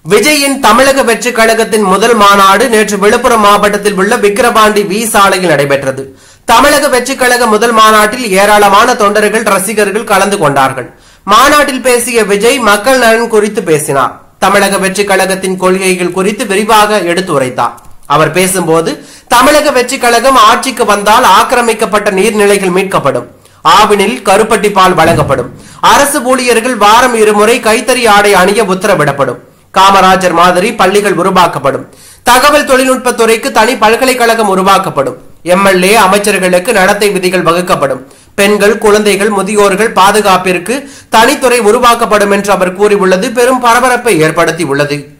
விஜயின் தமிழக வெற்றி கழகத்தின் முதல் மாநாடு நேற்று விழுப்புரம் மாவட்டத்தில் உள்ள விக்கிரவாண்டி வி சாலையில் நடைபெற்றது தமிழக வெற்றி கழக முதல் மாநாட்டில் ஏராளமான தொண்டர்கள் ரசிகர்கள் கலந்து கொண்டார்கள் மாநாட்டில் பேசிய விஜய் மக்கள் நலன் குறித்து பேசினார் தமிழக வெற்றி கழகத்தின் கொள்கைகள் குறித்து விரிவாக எடுத்துரைத்தார் அவர் பேசும்போது தமிழக வெற்றி கழகம் ஆட்சிக்கு வந்தால் ஆக்கிரமிக்கப்பட்ட நீர்நிலைகள் மீட்கப்படும் ஆவினில் கருப்பட்டி பால் வழங்கப்படும் அரசு ஊழியர்கள் வாரம் இருமுறை கைத்தறி ஆடை அணிய உத்தரவிடப்படும் காமராஜர் மாதிரி பள்ளிகள் உருவாக்கப்படும் தகவல் தொழில்நுட்பத் துறைக்கு தனி பல்கலைக்கழகம் உருவாக்கப்படும் எம்எல்ஏ அமைச்சர்களுக்கு நடத்தை விதிகள் வகுக்கப்படும் பெண்கள் குழந்தைகள் முதியோர்கள் பாதுகாப்பிற்கு தனித்துறை உருவாக்கப்படும் என்று அவர் கூறியுள்ளது பெரும் பரபரப்பை ஏற்படுத்தி உள்ளது